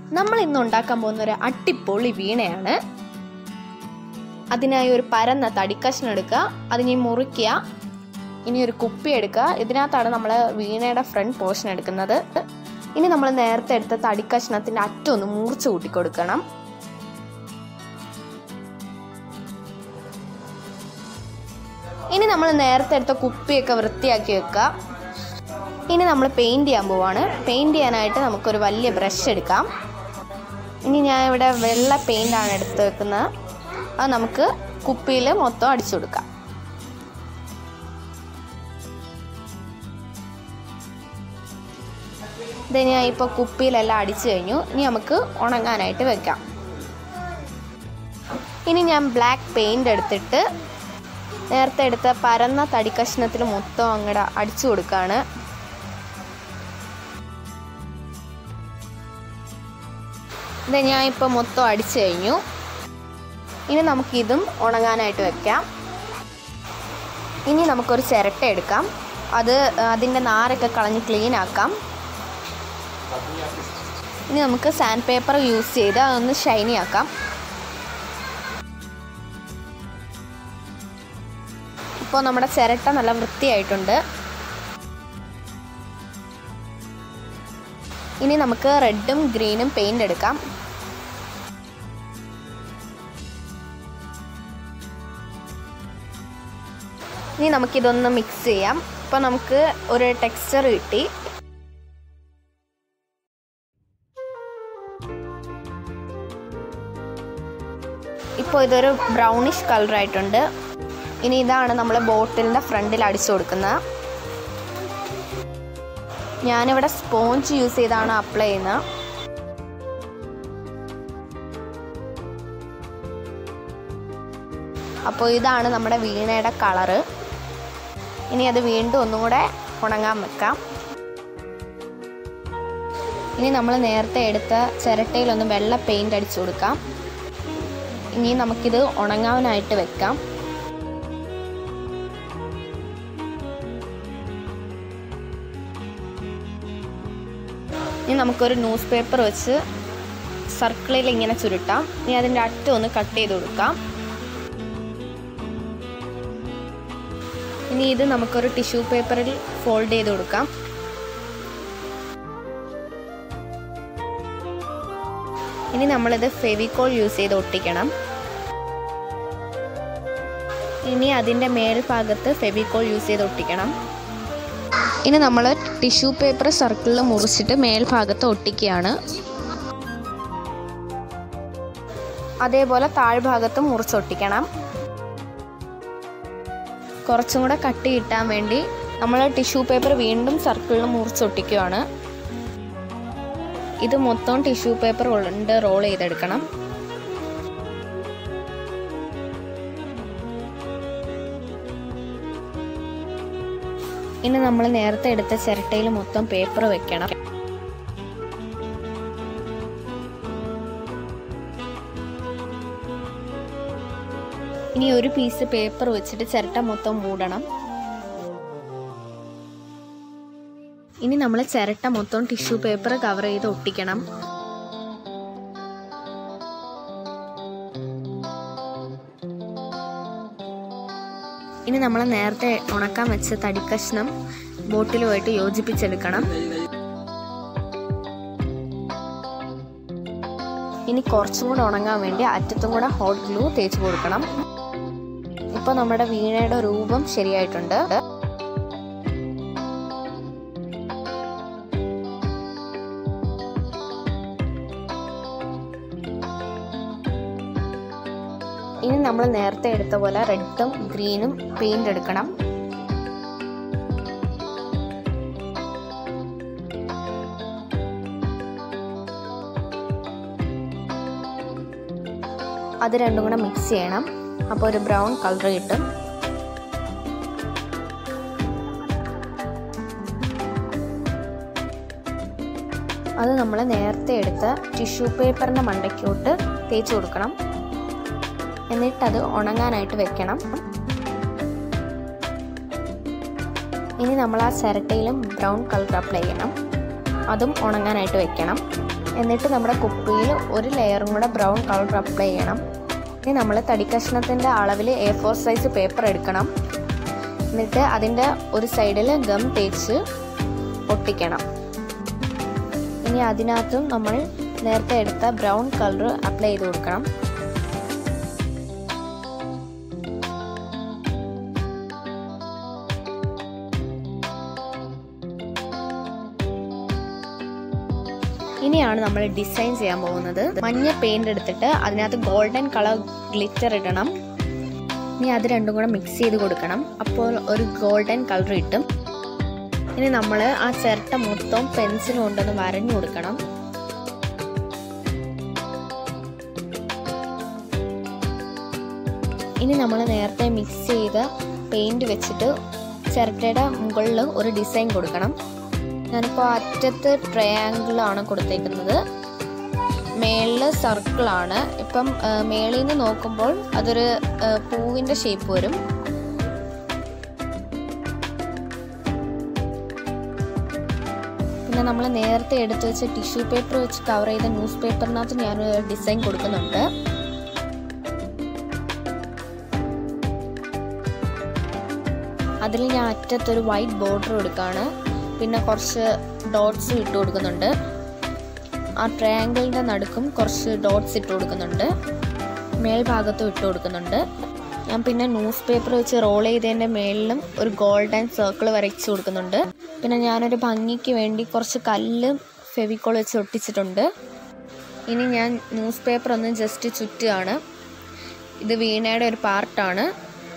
നമ്മൾ ഇന്ന് ഉണ്ടാക്കാൻ പോകുന്ന ഒരു അട്ടിപ്പൊളി വീണയാണ് അതിനായി ഒരു പരന്ന തടിക്കഷ്ണം എടുക്കുക അതിനെ മുറിക്കുക ഇനി ഒരു കുപ്പി എടുക്കുക ഇതിനകത്താണ് നമ്മൾ വീണയുടെ ഫ്രണ്ട് പോർഷൻ എടുക്കുന്നത് ഇനി നമ്മൾ നേരത്തെ എടുത്ത തടിക്കഷ്ണത്തിൻ്റെ അറ്റം ഒന്ന് മുറിച്ച് കൂട്ടി കൊടുക്കണം ഇനി നമ്മൾ നേരത്തെ എടുത്ത കുപ്പിയൊക്കെ വൃത്തിയാക്കി വെക്കുക ഇനി നമ്മൾ പെയിൻറ് ചെയ്യാൻ പോവാണ് പെയിൻറ് ചെയ്യാനായിട്ട് നമുക്കൊരു വലിയ ബ്രഷ് എടുക്കാം ഇനി ഞാൻ ഇവിടെ വെള്ള പെയിൻ്റാണ് എടുത്ത് വെക്കുന്നത് അത് നമുക്ക് കുപ്പിയിൽ മൊത്തം അടിച്ചു കൊടുക്കാം ഇത് ഞാൻ ഇപ്പോൾ കുപ്പിയിലെല്ലാം അടിച്ചു കഴിഞ്ഞു ഇനി നമുക്ക് ഉണങ്ങാനായിട്ട് വെക്കാം ഇനി ഞാൻ ബ്ലാക്ക് പെയിൻ്റ് എടുത്തിട്ട് നേരത്തെ എടുത്ത പരന്ന തടിക്കഷ്ണത്തിൽ മൊത്തം അങ്ങോട്ട് അടിച്ചു കൊടുക്കുകയാണ് ഇത് ഞാൻ ഇപ്പോൾ മൊത്തം അടിച്ചു കഴിഞ്ഞു ഇനി നമുക്കിതും ഉണങ്ങാനായിട്ട് വെക്കാം ഇനി നമുക്കൊരു ചിരട്ട എടുക്കാം അത് അതിൻ്റെ നാരൊക്കെ കളഞ്ഞ് ക്ലീൻ ആക്കാം ഇനി നമുക്ക് സാൻഡ് പേപ്പർ യൂസ് ചെയ്ത് അതൊന്ന് ഷൈനി ആക്കാം ഇപ്പോൾ നമ്മുടെ ചിരട്ട നല്ല വൃത്തിയായിട്ടുണ്ട് ഇനി നമുക്ക് റെഡും ഗ്രീനും പെയിൻ്റ് എടുക്കാം ഇനി നമുക്കിതൊന്ന് മിക്സ് ചെയ്യാം ഇപ്പോൾ നമുക്ക് ഒരു ടെക്സ്ചർ കിട്ടി ഇപ്പോൾ ഇതൊരു ബ്രൗണിഷ് കളറായിട്ടുണ്ട് ഇനി ഇതാണ് നമ്മൾ ബോട്ടിലിൻ്റെ ഫ്രണ്ടിൽ അടിച്ചു കൊടുക്കുന്നത് ഞാനിവിടെ സ്പോഞ്ച് യൂസ് ചെയ്താണ് അപ്ലൈ ചെയ്യുന്നത് അപ്പോൾ ഇതാണ് നമ്മുടെ വീണയുടെ കളറ് ഇനി അത് വീണ്ടും ഒന്നും കൂടെ ഉണങ്ങാൻ വെക്കാം ഇനി നമ്മൾ നേരത്തെ എടുത്ത ചിരട്ടയിലൊന്ന് വെള്ള പെയിൻ്റ് അടിച്ചു കൊടുക്കാം ഇനി നമുക്കിത് ഉണങ്ങാനായിട്ട് വെക്കാം ഇനി നമുക്കൊരു ന്യൂസ് പേപ്പർ വെച്ച് സർക്കിളിൽ ഇങ്ങനെ ചുരുട്ടാം ഇനി അതിൻ്റെ അറ്റം ഒന്ന് കട്ട് ചെയ്ത് കൊടുക്കാം ഇനി ഇത് നമുക്കൊരു ടിഷ്യൂ പേപ്പറിൽ ഫോൾഡ് ചെയ്ത് കൊടുക്കാം ഇനി നമ്മളിത് ഫെവിക്കോൾ യൂസ് ചെയ്ത് ഒട്ടിക്കണം ഇനി അതിൻ്റെ മേൽഭാഗത്ത് ഫെവിക്കോൾ യൂസ് ചെയ്ത് ഒട്ടിക്കണം ഇനി നമ്മൾ ടിഷ്യൂ പേപ്പർ സർക്കിളിൽ മുറിച്ചിട്ട് മേൽഭാഗത്ത് ഒട്ടിക്കുകയാണ് അതേപോലെ താഴ്ഭാഗത്ത് മുറിച്ചൊട്ടിക്കണം കുറച്ചും കൂടെ കട്ടി കിട്ടാൻ വേണ്ടി നമ്മൾ ടിഷ്യൂ പേപ്പർ വീണ്ടും സർക്കിളിൽ മുറിച്ചൊട്ടിക്കുകയാണ് ഇത് മൊത്തം ടിഷ്യൂ പേപ്പർ കൊണ്ട് റോൾ ചെയ്തെടുക്കണം ഇനി നമ്മൾ നേരത്തെ എടുത്ത ചിരട്ടയിൽ മൊത്തം പേപ്പർ വെക്കണം ഇനി ഒരു പീസ് പേപ്പർ വെച്ചിട്ട് ചിരട്ട മൊത്തം മൂടണം ഇനി നമ്മൾ ചിരട്ട മൊത്തം ടിഷ്യൂ പേപ്പർ കവർ ചെയ്ത് ഒട്ടിക്കണം ഇനി നമ്മൾ നേരത്തെ ഉണക്കാൻ വെച്ച തടിക്കഷ്ണം ബോട്ടിലുമായിട്ട് യോജിപ്പിച്ചെടുക്കണം ഇനി കുറച്ചും കൂടെ ഉണങ്ങാൻ വേണ്ടി അറ്റത്തും കൂടെ ഹോട്ട് ഗ്ലൂ തേച്ച് കൊടുക്കണം ഇപ്പോൾ നമ്മുടെ വീണയുടെ രൂപം ശരിയായിട്ടുണ്ട് ഇനി നമ്മൾ നേരത്തെ എടുത്ത പോലെ റെഡും ഗ്രീനും പെയിന്റ് എടുക്കണം അത് രണ്ടും കൂടെ മിക്സ് ചെയ്യണം അപ്പോൾ ഒരു ബ്രൗൺ കളർ കിട്ടും അത് നമ്മൾ നേരത്തെ എടുത്ത ടിഷ്യൂ പേപ്പറിൻ്റെ മണ്ടയ്ക്കോട്ട് തേച്ച് കൊടുക്കണം എന്നിട്ടത് ഉണങ്ങാനായിട്ട് വെക്കണം ഇനി നമ്മൾ ആ ചിരട്ടയിലും ബ്രൗൺ കളർ അപ്ലൈ ചെയ്യണം അതും ഉണങ്ങാനായിട്ട് വെക്കണം എന്നിട്ട് നമ്മുടെ കുപ്പിയിൽ ഒരു ലെയറും കൂടെ ബ്രൗൺ കളർ അപ്ലൈ ചെയ്യണം ഇനി നമ്മൾ തടിക്കഷ്ണത്തിൻ്റെ അളവിൽ എ ഫോർ സൈസ് പേപ്പർ എടുക്കണം എന്നിട്ട് അതിൻ്റെ ഒരു സൈഡിൽ ഗം തേച്ച് ഒട്ടിക്കണം ഇനി അതിനകത്തും നമ്മൾ നേരത്തെ എടുത്ത ബ്രൗൺ കളർ അപ്ലൈ ചെയ്ത് കൊടുക്കണം ഇനിയാണ് നമ്മൾ ഡിസൈൻ ചെയ്യാൻ പോകുന്നത് മഞ്ഞ പെയിന്റ് എടുത്തിട്ട് അതിനകത്ത് ഗോൾഡൻ കളർ ഗ്ലിറ്റർ ഇടണം ഇനി അത് രണ്ടും കൂടെ മിക്സ് ചെയ്ത് കൊടുക്കണം അപ്പോൾ ഒരു ഗോൾഡൻ കളർ കിട്ടും ഇനി നമ്മൾ ആ ചിരട്ട മൊത്തം പെൻസിൽ കൊണ്ടൊന്ന് വരഞ്ഞു കൊടുക്കണം ഇനി നമ്മൾ നേരത്തെ മിക്സ് ചെയ്ത പെയിന്റ് വെച്ചിട്ട് ചിരട്ടയുടെ മുകളിൽ ഒരു ഡിസൈൻ കൊടുക്കണം ഞാനിപ്പോൾ അറ്റത്ത് ട്രയാങ്കിൾ ആണ് കൊടുത്തേക്കുന്നത് മേളിൽ സർക്കിളാണ് ഇപ്പം മേളിൽ നിന്ന് നോക്കുമ്പോൾ അതൊരു പൂവിൻ്റെ ഷേപ്പ് വരും പിന്നെ നമ്മൾ നേരത്തെ എടുത്തു വെച്ച ടിഷ്യൂ പേപ്പർ വെച്ച് കവർ ചെയ്ത ന്യൂസ് പേപ്പറിനകത്ത് ഞാനൊരു ഡിസൈൻ കൊടുക്കുന്നുണ്ട് അതിൽ ഞാൻ അറ്റത്തൊരു വൈറ്റ് ബോർഡർ കൊടുക്കുകയാണ് പിന്നെ കുറച്ച് ഡോട്ട്സ് ഇട്ട് കൊടുക്കുന്നുണ്ട് ആ ട്രയാങ്കിളിൻ്റെ നടുക്കും കുറച്ച് ഡോട്ട്സ് ഇട്ട് കൊടുക്കുന്നുണ്ട് മേൽഭാഗത്തും ഇട്ട് കൊടുക്കുന്നുണ്ട് ഞാൻ പിന്നെ ന്യൂസ് പേപ്പർ വെച്ച് റോൾ ചെയ്തതിൻ്റെ മേളിലും ഒരു ഗോൾഡൻ സർക്കിൾ വരച്ച് കൊടുക്കുന്നുണ്ട് പിന്നെ ഞാനൊരു ഭംഗിക്ക് വേണ്ടി കുറച്ച് കല്ല് ഫെവിക്കോൾ വെച്ച് ഒട്ടിച്ചിട്ടുണ്ട് ഇനി ഞാൻ ന്യൂസ് പേപ്പർ ഒന്ന് ജസ്റ്റ് ചുറ്റുകയാണ് ഇത് വീണയുടെ ഒരു പാർട്ടാണ്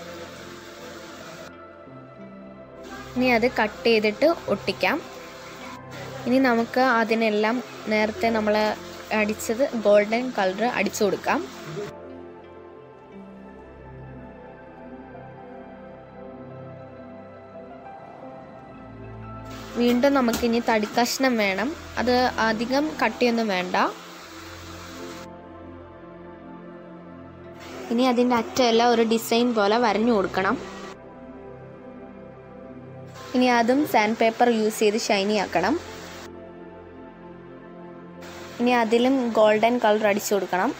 ഇനി അത് കട്ട് ചെയ്തിട്ട് ഒട്ടിക്കാം ഇനി നമുക്ക് അതിനെല്ലാം നേരത്തെ നമ്മൾ അടിച്ചത് ഗോൾഡൻ കളർ അടിച്ചു കൊടുക്കാം വീണ്ടും നമുക്കിനി തടിക്കഷ്ണം വേണം അത് അധികം കട്ടിയൊന്നും വേണ്ട ഇനി അതിൻ്റെ അറ്റമെല്ലാം ഒരു ഡിസൈൻ പോലെ വരഞ്ഞു കൊടുക്കണം ഇനി അതും സാൻഡ് പേപ്പർ യൂസ് ചെയ്ത് ഷൈനി ആക്കണം ഇനി അതിലും ഗോൾഡൻ കളർ അടിച്ചു കൊടുക്കണം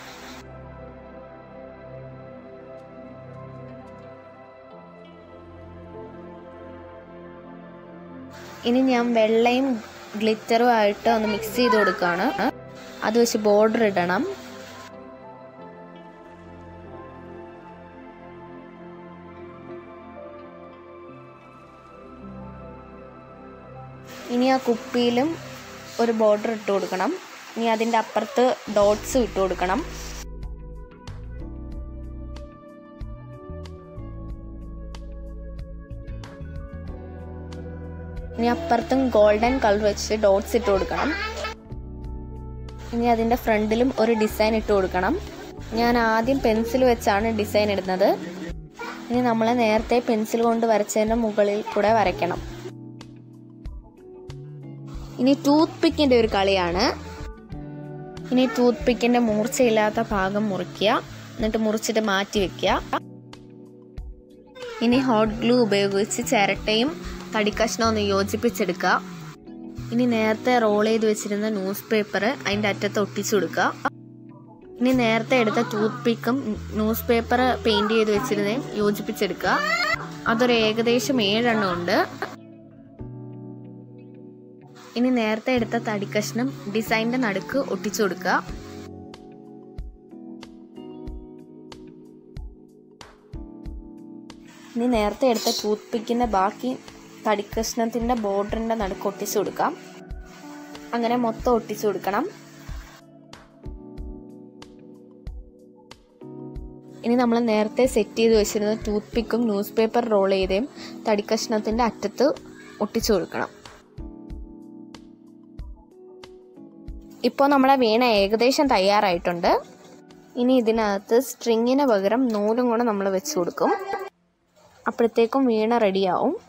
ഇനി ഞാൻ വെള്ളയും ഗ്ലിറ്ററും ആയിട്ട് ഒന്ന് മിക്സ് ചെയ്ത് കൊടുക്കുകയാണ് അത് വെച്ച് ബോർഡർ ഇടണം ഇനി ആ കുപ്പിയിലും ഒരു ബോർഡർ ഇട്ട് കൊടുക്കണം ഇനി അതിൻ്റെ അപ്പുറത്ത് ഡോട്ട്സും ഇട്ട് കൊടുക്കണം ഇനി അപ്പുറത്തും ഗോൾഡൻ കളർ വെച്ച് ഡോട്ട്സ് ഇട്ട് കൊടുക്കണം ഇനി അതിൻ്റെ ഫ്രണ്ടിലും ഒരു ഡിസൈൻ ഇട്ട് കൊടുക്കണം ഞാൻ ആദ്യം പെൻസിൽ വെച്ചാണ് ഡിസൈൻ ഇടുന്നത് ഇനി നമ്മൾ നേരത്തെ പെൻസിൽ കൊണ്ട് വരച്ചതിൻ്റെ മുകളിൽ കൂടെ വരയ്ക്കണം ഇനി ടൂത്ത് പിക്കിൻ്റെ ഒരു കളിയാണ് ഇനി ടൂത്ത് പിക്കിൻ്റെ മൂർച്ചയില്ലാത്ത ഭാഗം മുറിക്കുക എന്നിട്ട് മുറിച്ചിട്ട് മാറ്റി വെക്കുക ഇനി ഹോട്ട് ഗ്ലൂ ഉപയോഗിച്ച് ചിരട്ടയും തടിക്കഷ്ണവും ഒന്ന് യോജിപ്പിച്ചെടുക്കുക ഇനി നേരത്തെ റോൾ ചെയ്ത് വെച്ചിരുന്ന ന്യൂസ് പേപ്പർ അതിൻ്റെ അറ്റത്ത് ഒട്ടിച്ചു കൊടുക്കുക ഇനി നേരത്തെ എടുത്ത ടൂത്ത് പിക്കും ന്യൂസ് പേപ്പർ പെയിൻറ് ചെയ്ത് വെച്ചിരുന്നതും യോജിപ്പിച്ചെടുക്കുക അതൊരു ഏകദേശം ഏഴെണ്ണം ഉണ്ട് ഇനി നേരത്തെ എടുത്ത തടിക്കഷ്ണം ഡിസൈനിന്റെ നടുക്ക് ഒട്ടിച്ചു കൊടുക്കുക ഇനി നേരത്തെ എടുത്ത ടൂത്ത് പിക്കിന്റെ ബാക്കി തടിക്കഷ്ണത്തിന്റെ ബോർഡറിന്റെ നടുക്ക് ഒട്ടിച്ചു കൊടുക്കാം അങ്ങനെ മൊത്തം ഒട്ടിച്ചു കൊടുക്കണം ഇനി നമ്മൾ നേരത്തെ സെറ്റ് ചെയ്ത് വെച്ചിരുന്ന ടൂത്ത് പിക്കും ന്യൂസ് പേപ്പർ റോൾ ചെയ്തേയും തടിക്കഷ്ണത്തിന്റെ അറ്റത്ത് ഒട്ടിച്ചു കൊടുക്കണം ഇപ്പോൾ നമ്മുടെ വീണ ഏകദേശം തയ്യാറായിട്ടുണ്ട് ഇനി ഇതിനകത്ത് സ്ട്രിങ്ങിന് പകരം നൂലും കൂടെ നമ്മൾ വെച്ച് കൊടുക്കും അപ്പോഴത്തേക്കും വീണ റെഡിയാവും